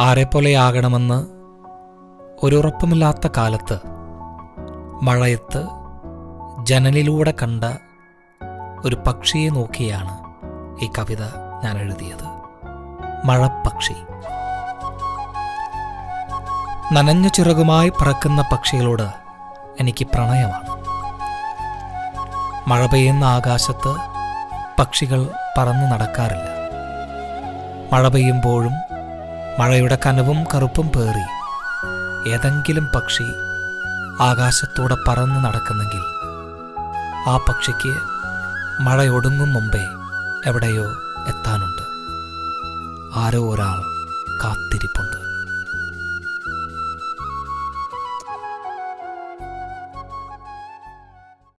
ആരെപ്പോലെയാകണമെന്ന് ഒരുറപ്പുമില്ലാത്ത കാലത്ത് മഴയത്ത് ജനലിലൂടെ കണ്ട ഒരു പക്ഷിയെ നോക്കിയാണ് ഈ കവിത ഞാൻ എഴുതിയത് മഴപ്പക്ഷി നനഞ്ഞ ചിറകുമായി പറക്കുന്ന പക്ഷികളോട് എനിക്ക് പ്രണയമാണ് മഴ പെയ്യുന്ന ആകാശത്ത് പക്ഷികൾ പറന്നു നടക്കാറില്ല മഴ പെയ്യുമ്പോഴും മഴയുടെ കനവും കറുപ്പും പേറി ഏതെങ്കിലും പക്ഷി ആകാശത്തൂടെ പറന്ന് നടക്കുന്നെങ്കിൽ ആ പക്ഷിക്ക് മഴയൊടുങ്ങും മുമ്പേ എവിടെയോ എത്താനുണ്ട് ആരോ ഒരാൾ കാത്തിരിപ്പുണ്ട്